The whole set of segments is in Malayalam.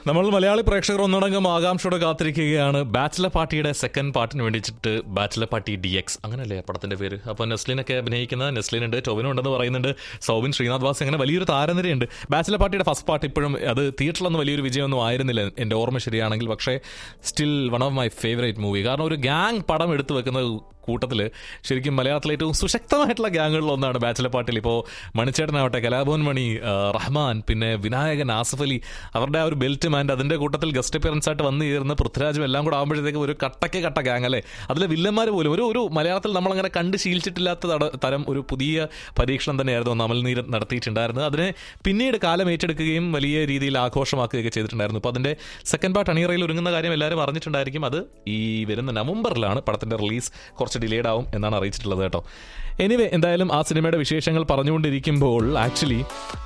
നമ്മൾ മലയാളി പ്രേക്ഷകർ ഒന്നടങ്കം ആകാംക്ഷയോടെ കാത്തിരിക്കുകയാണ് ബാച്ചിലർ പാർട്ടിയുടെ സെക്കൻഡ് പാർട്ടിന് വേണ്ടിയിട്ട് ബാച്ചിലർ പാർട്ടി ഡി എക്സ് അങ്ങനല്ലേ പടത്തിന്റെ പേര് അപ്പോൾ നെസ്ലിനൊക്കെ അഭിനയിക്കുന്ന നെസ്ലിൻ ഉണ്ട് ടോവിനോ ഉണ്ടെന്ന് പറയുന്നുണ്ട് സൗബിൻ ശ്രീനാഥ് വാസ് അങ്ങനെ വലിയൊരു താരനിരയുണ്ട് ബാച്ചിലർ പാർട്ടിയുടെ ഫസ്റ്റ് പാർട്ട് ഇപ്പോഴും അത് തിയേറ്ററിലൊന്നും വലിയൊരു വിജയമൊന്നും ആയിരുന്നില്ല എൻ്റെ ഓർമ്മ ശരിയാണെങ്കിൽ പക്ഷേ still one of my favourite movie കാരണം ഒരു ഗ്യാങ് പടം എടുത്തു വെക്കുന്ന കൂട്ടത്തിൽ ശരിക്കും മലയാളത്തിലെ ഏറ്റവും സുശക്തമായിട്ടുള്ള ഗ്യാങ്ങുകളിൽ ഒന്നാണ് ബാച്ചിലർ പാർട്ടിൽ ഇപ്പോൾ മണിച്ചേട്ടനാവട്ടെ കലാഭവൻ മണി ആ, റഹ്മാൻ പിന്നെ വിനായകൻ ആസഫ് അലി അവരുടെ ആ ഒരു ബെൽറ്റ് മാൻഡ് അതിന്റെ കൂട്ടത്തിൽ ഗസ്റ്റ് അപ്പിയറൻസ് ആയിട്ട് വന്നു ചേർന്ന് പൃഥ്വിരാജും എല്ലാം കൂടെ ആകുമ്പോഴത്തേക്കും ഒരു കട്ടയ്ക്ക് കട്ട ഗ്യാങ് അല്ലേ അതിലെ വില്ലന്മാർ പോലും ഒരു ഒരു മലയാളത്തിൽ നമ്മളങ്ങനെ കണ്ട് ശീലിച്ചിട്ടില്ലാത്ത തട- തരം ഒരു പുതിയ പരീക്ഷണം തന്നെയായിരുന്നു അമൽ നീർ നടത്തിയിട്ടുണ്ടായിരുന്നത് അതിനെ പിന്നീട് കാലം ഏറ്റെടുക്കുകയും വലിയ രീതിയിൽ ആഘോഷമാക്കുകയൊക്കെ ചെയ്തിട്ടുണ്ടായിരുന്നു അപ്പോൾ അതിന്റെ സെക്കൻഡ് പാർട്ട് അണിയറയിൽ ഒരുങ്ങുന്ന കാര്യം എല്ലാവരും അറിഞ്ഞിട്ടുണ്ടായിരിക്കും അത് ഈ വരുന്ന നവംബറിലാണ് പടത്തിന്റെ റിലീസ് കുറച്ച് ഡിലേഡ് ആവും എന്നാണ് അറിയിച്ചിട്ടുള്ളത് കേട്ടോ എനിവേ എന്തായാലും ആ സിനിമയുടെ വിശേഷങ്ങൾ പറഞ്ഞുകൊണ്ടിരിക്കുമ്പോൾ ആക്ച്വലി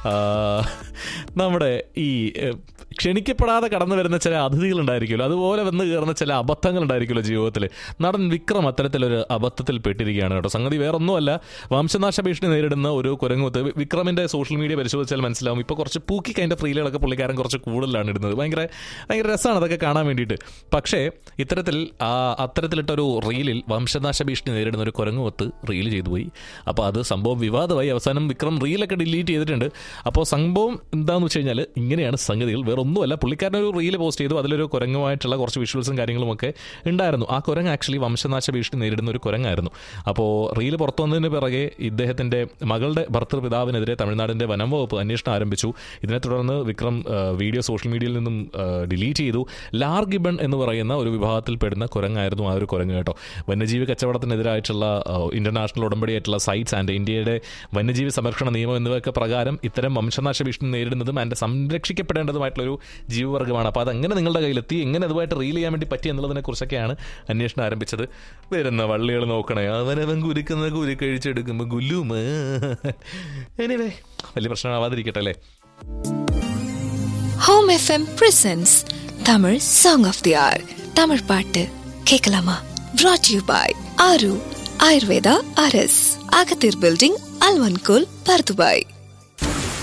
നമ്മുടെ ഈ ഏഹ്, ക്ഷണിക്കപ്പെടാതെ കടന്നു വരുന്ന ചില അതിഥികൾ ഉണ്ടായിരിക്കുമല്ലോ അതുപോലെ വന്ന് കയറുന്ന ചില അബദ്ധങ്ങൾ ഉണ്ടായിരിക്കുമല്ലോ ജീവിതത്തിൽ നടൻ വിക്രം അത്തരത്തിലൊരു അബദ്ധത്തിൽ പെട്ടിരിക്കുകയാണ് കേട്ടോ സംഗതി വേറൊന്നുമല്ല വംശനാശ ഭീഷണി നേരിടുന്ന ഒരു കുരങ്ങുത്ത് വി- വിക്രമിന്റെ സോഷ്യൽ മീഡിയ പരിശോധിച്ചാൽ മനസ്സിലാവും ഇപ്പോൾ കുറച്ച് പൂക്കി കൈൻ്റെ ഫ്രീലുകളൊക്കെ പുള്ളിക്കാരൻ കുറച്ച് കൂടുതലാണ് ഇടുന്നത് ഭയങ്കര ഭയങ്കര രസമാണ് അതൊക്കെ കാണാൻ വേണ്ടിയിട്ട് പക്ഷേ ഇത്തരത്തിൽ ആ അത്തരത്തിലിട്ട ഒരു റീലിൽ വംശനാശ ഭീഷണി നേരിടുന്ന ഒരു കുരങ്ങുവത്ത് റീൽ ചെയ്തു പോയി അപ്പോൾ അത് സംഭവം വിവാദമായി അവസാനം വിക്രം റീലൊക്കെ ഡിലീറ്റ് ചെയ്തിട്ടുണ്ട് അപ്പോൾ സംഭവം എന്താണെന്ന് വെച്ച് കഴിഞ്ഞാൽ ഇങ്ങനെയാണ് സംഗതികൾ വേറെ ഒന്നുമല്ല പുള്ളിക്കാരൻ ഒരു റീല് പോസ്റ്റ് ചെയ്തു അതിലൊരു കുരങ്ങുമായിട്ടുള്ള കുറച്ച് വിഷ്വൽസും കാര്യങ്ങളും ഒക്കെ ഉണ്ടായിരുന്നു ആ കുരങ്ങ് ആക്ച്വലി വംശനാശ ഭീഷണി നേരിടുന്ന ഒരു കുരങ്ങായിരുന്നു അപ്പോൾ റീല് പുറത്തു വന്നതിന് പിറകെ ഇദ്ദേഹത്തിന്റെ മകളുടെ ഭർത്തൃപിതാവിനെതിരെ തമിഴ്നാടിന്റെ വനം വകുപ്പ് അന്വേഷണം ആരംഭിച്ചു ഇതിനെ തുടർന്ന് വിക്രം ആ, വീഡിയോ സോഷ്യൽ മീഡിയയിൽ നിന്നും ഡിലീറ്റ് ചെയ്തു ലാർ ഗിബൺ എന്ന് പറയുന്ന ഒരു വിഭാഗത്തിൽപ്പെടുന്ന കുരങ്ങായിരുന്നു ആ ഒരു കുരങ്ങ് കേട്ടോ വന്യജീവി കച്ചവടത്തിനെതിരായിട്ടുള്ള ആ, ഇന്റർനാഷണൽ ഉടമ്പടിയായിട്ടുള്ള സൈറ്റ്സ് ആൻഡ് ഇന്ത്യയുടെ വന്യജീവി സംരക്ഷണ നിയമം എന്നിവയൊക്കെ പ്രകാരം ഇത്തരം വംശനാശ ഭീഷണി നേരിടുന്നതും അതിന്റെ സംരക്ഷിക്കപ്പെടേണ്ടതുമായിട്ടുള്ള ഒരു ജീവവർഗമാണ് അപ്പോൾ അതെങ്ങനെ നിങ്ങളുടെ കയ്യിലെത്തി എങ്ങനെ അതുമായിട്ട് റീൽ ചെയ്യാൻ വേണ്ടി പറ്റി എന്നുള്ളതിനെ കുറിച്ചൊക്കെയാണ് അന്വേഷണം ആരംഭിച്ചത് വരുന്ന വള്ളികൾ നോക്കണേ അവനവൻ കുരുക്കുന്ന കുരുക്കഴിച്ചെടുക്കുമ്പോൾ ഗുല്ലുമ എനിവേ വലിയ പ്രശ്നമാവാതിരിക്കട്ടെ അല്ലേ home FM presents Tamil song of the hour Tamil பாட்டு கேட்கலாமா brought யூ பாய் ஆரு ஆயுர்வேதா அரஸ் அகத்தீர் பில்டிங் அல்வன்கோல் பர்துபாய்